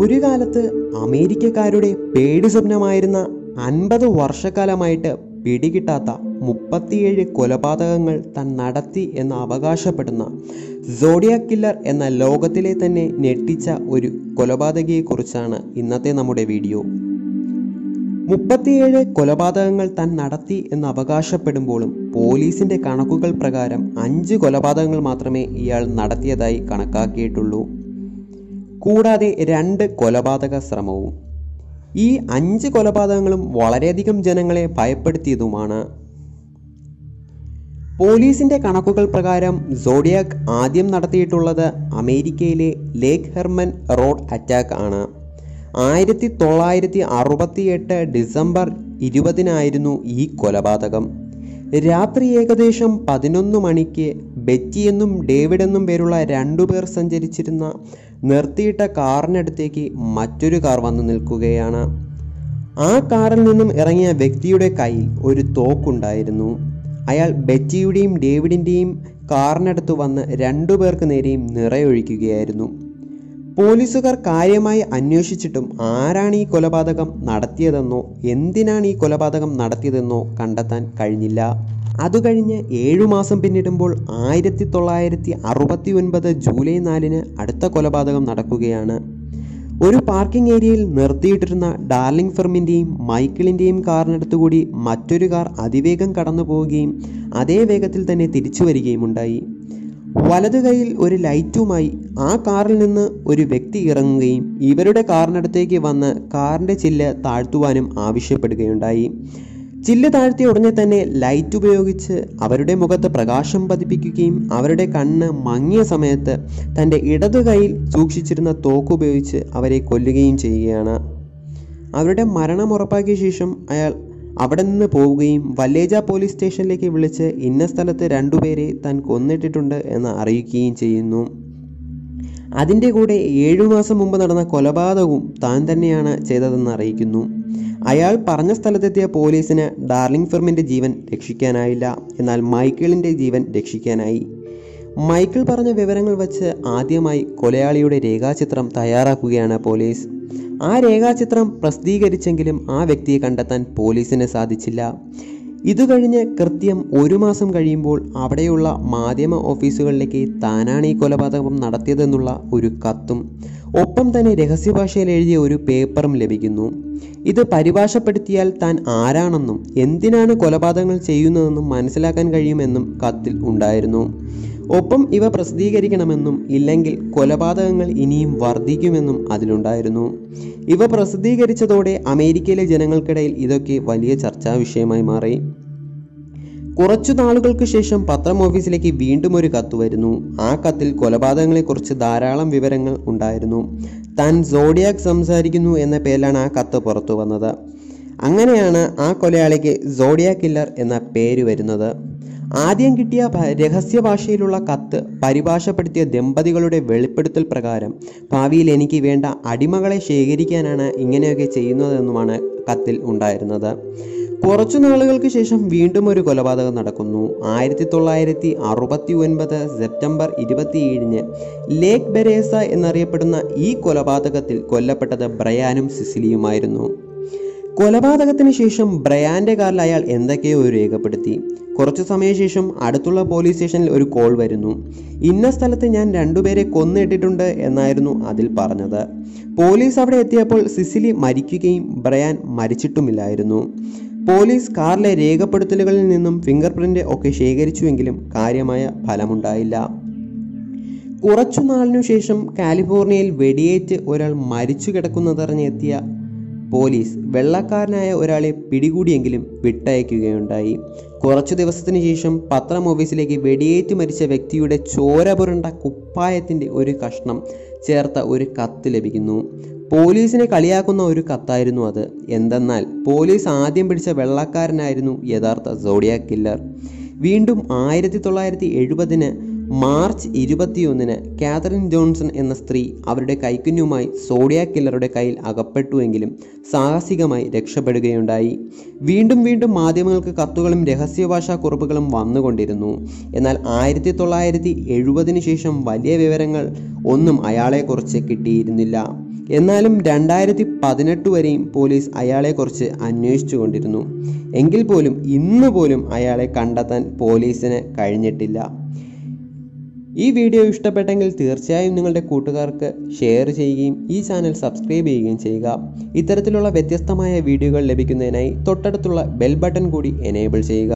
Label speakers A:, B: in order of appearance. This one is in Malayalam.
A: ഒരു കാലത്ത് അമേരിക്കക്കാരുടെ പേടി സ്വപ്നമായിരുന്ന അൻപത് വർഷക്കാലമായിട്ട് പിടികിട്ടാത്ത മുപ്പത്തിയേഴ് കൊലപാതകങ്ങൾ താൻ നടത്തി എന്ന് അവകാശപ്പെടുന്ന സോഡിയ കില്ലർ എന്ന ലോകത്തിലെ തന്നെ ഞെട്ടിച്ച ഒരു കൊലപാതകയെക്കുറിച്ചാണ് ഇന്നത്തെ നമ്മുടെ വീഡിയോ മുപ്പത്തിയേഴ് കൊലപാതകങ്ങൾ താൻ നടത്തി എന്ന് അവകാശപ്പെടുമ്പോഴും പോലീസിന്റെ കണക്കുകൾ പ്രകാരം അഞ്ച് കൊലപാതകങ്ങൾ മാത്രമേ ഇയാൾ നടത്തിയതായി കണക്കാക്കിയിട്ടുള്ളൂ കൂടാതെ രണ്ട് കൊലപാതക ശ്രമവും ഈ അഞ്ച് കൊലപാതകങ്ങളും വളരെയധികം ജനങ്ങളെ ഭയപ്പെടുത്തിയതുമാണ് പോലീസിന്റെ കണക്കുകൾ പ്രകാരം സോഡിയാക് ആദ്യം നടത്തിയിട്ടുള്ളത് അമേരിക്കയിലെ ലേക്ക് ഹെർമൻ റോഡ് അറ്റാക്ക് ആണ് ആയിരത്തി തൊള്ളായിരത്തി അറുപത്തിയെട്ട് ഡിസംബർ ഇരുപതിനായിരുന്നു ഈ കൊലപാതകം രാത്രി ഏകദേശം പതിനൊന്ന് മണിക്ക് ബെറ്റി എന്നും ഡേവിഡ് എന്നും പേരുള്ള രണ്ടുപേർ സഞ്ചരിച്ചിരുന്ന നിർത്തിയിട്ട കാറിനടുത്തേക്ക് മറ്റൊരു കാർ വന്നു നിൽക്കുകയാണ് ആ കാറിൽ നിന്നും ഇറങ്ങിയ വ്യക്തിയുടെ കയ്യിൽ ഒരു തോക്കുണ്ടായിരുന്നു അയാൾ ബെറ്റിയുടെയും ഡേവിഡിൻ്റെയും കാറിനടുത്ത് വന്ന് രണ്ടുപേർക്ക് നേരെയും നിറയൊഴിക്കുകയായിരുന്നു പോലീസുകാർ കാര്യമായി അന്വേഷിച്ചിട്ടും ആരാണ് ഈ കൊലപാതകം നടത്തിയതെന്നോ എന്തിനാണ് ഈ കൊലപാതകം നടത്തിയതെന്നോ കണ്ടെത്താൻ കഴിഞ്ഞില്ല അത് കഴിഞ്ഞ് ഏഴു മാസം പിന്നിടുമ്പോൾ ആയിരത്തി തൊള്ളായിരത്തി അറുപത്തി ഒൻപത് ജൂലൈ നാലിന് അടുത്ത കൊലപാതകം നടക്കുകയാണ് ഒരു പാർക്കിംഗ് ഏരിയയിൽ നിർത്തിയിട്ടിരുന്ന ഡാർലിംഗ് ഫെർമിൻ്റെയും മൈക്കിളിൻ്റെയും കാറിനടുത്തു കൂടി മറ്റൊരു കാർ അതിവേഗം കടന്നു പോവുകയും അതേ വേഗത്തിൽ തന്നെ തിരിച്ചു വരികയും ഉണ്ടായി വലതു കൈയിൽ ഒരു ലൈറ്റുമായി ആ കാറിൽ നിന്ന് ഒരു വ്യക്തി ഇറങ്ങുകയും ഇവരുടെ കാറിനടുത്തേക്ക് വന്ന് കാറിൻ്റെ ചില്ല് താഴ്ത്തുവാനും ആവശ്യപ്പെടുകയുണ്ടായി ചില്ല് താഴ്ത്തിയ ഉടനെ തന്നെ ലൈറ്റ് ഉപയോഗിച്ച് അവരുടെ മുഖത്ത് പ്രകാശം പതിപ്പിക്കുകയും അവരുടെ കണ്ണ് മങ്ങിയ സമയത്ത് തൻ്റെ ഇടതു കൈയിൽ സൂക്ഷിച്ചിരുന്ന തോക്ക് ഉപയോഗിച്ച് അവരെ കൊല്ലുകയും ചെയ്യുകയാണ് അവരുടെ മരണം ഉറപ്പാക്കിയ ശേഷം അയാൾ അവിടെ നിന്ന് പോവുകയും വല്ലേജ പോലീസ് സ്റ്റേഷനിലേക്ക് വിളിച്ച് ഇന്ന സ്ഥലത്ത് രണ്ടുപേരെ താൻ കൊന്നിട്ടിട്ടുണ്ട് എന്ന് അറിയിക്കുകയും ചെയ്യുന്നു അതിൻ്റെ കൂടെ ഏഴു മാസം മുമ്പ് നടന്ന കൊലപാതകവും താൻ തന്നെയാണ് ചെയ്തതെന്ന് അറിയിക്കുന്നു അയാൾ പറഞ്ഞ സ്ഥലത്തെത്തിയ പോലീസിന് ഡാർലിംഗ് ഫിർമിൻ്റെ ജീവൻ രക്ഷിക്കാനായില്ല എന്നാൽ മൈക്കിളിൻ്റെ ജീവൻ രക്ഷിക്കാനായി മൈക്കിൾ പറഞ്ഞ വിവരങ്ങൾ വച്ച് ആദ്യമായി കൊലയാളിയുടെ രേഖാചിത്രം തയ്യാറാക്കുകയാണ് പോലീസ് ആ രേഖാചിത്രം പ്രസിദ്ധീകരിച്ചെങ്കിലും ആ വ്യക്തിയെ കണ്ടെത്താൻ പോലീസിന് സാധിച്ചില്ല ഇതു കഴിഞ്ഞ് കൃത്യം ഒരു മാസം കഴിയുമ്പോൾ അവിടെയുള്ള മാധ്യമ ഓഫീസുകളിലേക്ക് താനാണ് ഈ കൊലപാതകം നടത്തിയതെന്നുള്ള ഒരു കത്തും ഒപ്പം തന്നെ രഹസ്യഭാഷയിൽ എഴുതിയ ഒരു പേപ്പറും ലഭിക്കുന്നു ഇത് പരിഭാഷപ്പെടുത്തിയാൽ താൻ ആരാണെന്നും എന്തിനാണ് കൊലപാതകങ്ങൾ ചെയ്യുന്നതെന്നും മനസ്സിലാക്കാൻ കഴിയുമെന്നും കത്തിൽ ഉണ്ടായിരുന്നു ഒപ്പം ഇവ പ്രസിദ്ധീകരിക്കണമെന്നും ഇല്ലെങ്കിൽ കൊലപാതകങ്ങൾ ഇനിയും വർദ്ധിക്കുമെന്നും അതിലുണ്ടായിരുന്നു ഇവ പ്രസിദ്ധീകരിച്ചതോടെ അമേരിക്കയിലെ ജനങ്ങൾക്കിടയിൽ ഇതൊക്കെ വലിയ ചർച്ചാ വിഷയമായി മാറി കുറച്ചു നാളുകൾക്ക് ശേഷം പത്രം ഓഫീസിലേക്ക് വീണ്ടും ഒരു കത്ത് വരുന്നു ആ കത്തിൽ കൊലപാതകങ്ങളെക്കുറിച്ച് ധാരാളം വിവരങ്ങൾ ഉണ്ടായിരുന്നു താൻ സോഡിയാക് സംസാരിക്കുന്നു എന്ന പേരിലാണ് ആ കത്ത് പുറത്തു വന്നത് അങ്ങനെയാണ് ആ കൊലയാളിക്ക് സോഡിയ കില്ലർ എന്ന പേര് വരുന്നത് ആദ്യം കിട്ടിയ ഭ- രഹസ്യ ഭാഷയിലുള്ള കത്ത് പരിഭാഷപ്പെടുത്തിയ ദമ്പതികളുടെ വെളിപ്പെടുത്തൽ പ്രകാരം ഭാവിയിൽ എനിക്ക് വേണ്ട അടിമകളെ ശേഖരിക്കാനാണ് ഇങ്ങനെയൊക്കെ ചെയ്യുന്നതെന്നുമാണ് കത്തിൽ ഉണ്ടായിരുന്നത് കുറച്ചു നാളുകൾക്ക് ശേഷം വീണ്ടും ഒരു കൊലപാതകം നടക്കുന്നു ആയിരത്തി തൊള്ളായിരത്തി അറുപത്തി ഒൻപത് സെപ്റ്റംബർ ഇരുപത്തിയേഴിന് ലേക്ക് ബെരേസ എന്നറിയപ്പെടുന്ന ഈ കൊലപാതകത്തിൽ കൊല്ലപ്പെട്ടത് ബ്രയാനും സിസിലിയുമായിരുന്നു കൊലപാതകത്തിന് ശേഷം ബ്രയാന്റെ കാറിൽ അയാൾ എന്തൊക്കെയോ രേഖപ്പെടുത്തി കുറച്ചു സമയശേഷം അടുത്തുള്ള പോലീസ് സ്റ്റേഷനിൽ ഒരു കോൾ വരുന്നു ഇന്ന സ്ഥലത്ത് ഞാൻ രണ്ടുപേരെ കൊന്നിട്ടിട്ടുണ്ട് എന്നായിരുന്നു അതിൽ പറഞ്ഞത് പോലീസ് അവിടെ എത്തിയപ്പോൾ സിസിലി മരിക്കുകയും ബ്രയാൻ മരിച്ചിട്ടുമില്ലായിരുന്നു പോലീസ് കാറിലെ രേഖപ്പെടുത്തലുകളിൽ നിന്നും ഫിംഗർ പ്രിന്റ് ഒക്കെ ശേഖരിച്ചുവെങ്കിലും കാര്യമായ ഫലമുണ്ടായില്ല കുറച്ചു നാളിനു ശേഷം കാലിഫോർണിയയിൽ വെടിയേറ്റ് ഒരാൾ മരിച്ചു കിടക്കുന്നതറിഞ്ഞെത്തിയ പോലീസ് വെള്ളക്കാരനായ ഒരാളെ പിടികൂടിയെങ്കിലും വിട്ടയക്കുകയുണ്ടായി കുറച്ചു ദിവസത്തിന് ശേഷം പത്രം ഓഫീസിലേക്ക് വെടിയേറ്റ് മരിച്ച വ്യക്തിയുടെ ചോര പുരണ്ട കുപ്പായത്തിൻ്റെ ഒരു കഷ്ണം ചേർത്ത ഒരു കത്ത് ലഭിക്കുന്നു പോലീസിനെ കളിയാക്കുന്ന ഒരു കത്തായിരുന്നു അത് എന്തെന്നാൽ പോലീസ് ആദ്യം പിടിച്ച വെള്ളക്കാരനായിരുന്നു യഥാർത്ഥ സോഡിയ കില്ലർ വീണ്ടും ആയിരത്തി തൊള്ളായിരത്തി എഴുപതിന് മാർച്ച് ഇരുപത്തിയൊന്നിന് കാതറിൻ ജോൺസൺ എന്ന സ്ത്രീ അവരുടെ കൈക്കുഞ്ഞുമായി സോഡിയ കില്ലറുടെ കയ്യിൽ അകപ്പെട്ടുവെങ്കിലും സാഹസികമായി രക്ഷപ്പെടുകയുണ്ടായി വീണ്ടും വീണ്ടും മാധ്യമങ്ങൾക്ക് കത്തുകളും രഹസ്യഭാഷാ കുറിപ്പുകളും വന്നുകൊണ്ടിരുന്നു എന്നാൽ ആയിരത്തി തൊള്ളായിരത്തി എഴുപതിന് ശേഷം വലിയ വിവരങ്ങൾ ഒന്നും അയാളെക്കുറിച്ച് കിട്ടിയിരുന്നില്ല എന്നാലും രണ്ടായിരത്തി പതിനെട്ട് വരെയും പോലീസ് അയാളെക്കുറിച്ച് അന്വേഷിച്ചു കൊണ്ടിരുന്നു എങ്കിൽ പോലും ഇന്ന് പോലും അയാളെ കണ്ടെത്താൻ പോലീസിന് കഴിഞ്ഞിട്ടില്ല ഈ വീഡിയോ ഇഷ്ടപ്പെട്ടെങ്കിൽ തീർച്ചയായും നിങ്ങളുടെ കൂട്ടുകാർക്ക് ഷെയർ ചെയ്യുകയും ഈ ചാനൽ സബ്സ്ക്രൈബ് ചെയ്യുകയും ചെയ്യുക ഇത്തരത്തിലുള്ള വ്യത്യസ്തമായ വീഡിയോകൾ ലഭിക്കുന്നതിനായി തൊട്ടടുത്തുള്ള ബെൽ ബട്ടൺ കൂടി എനേബിൾ ചെയ്യുക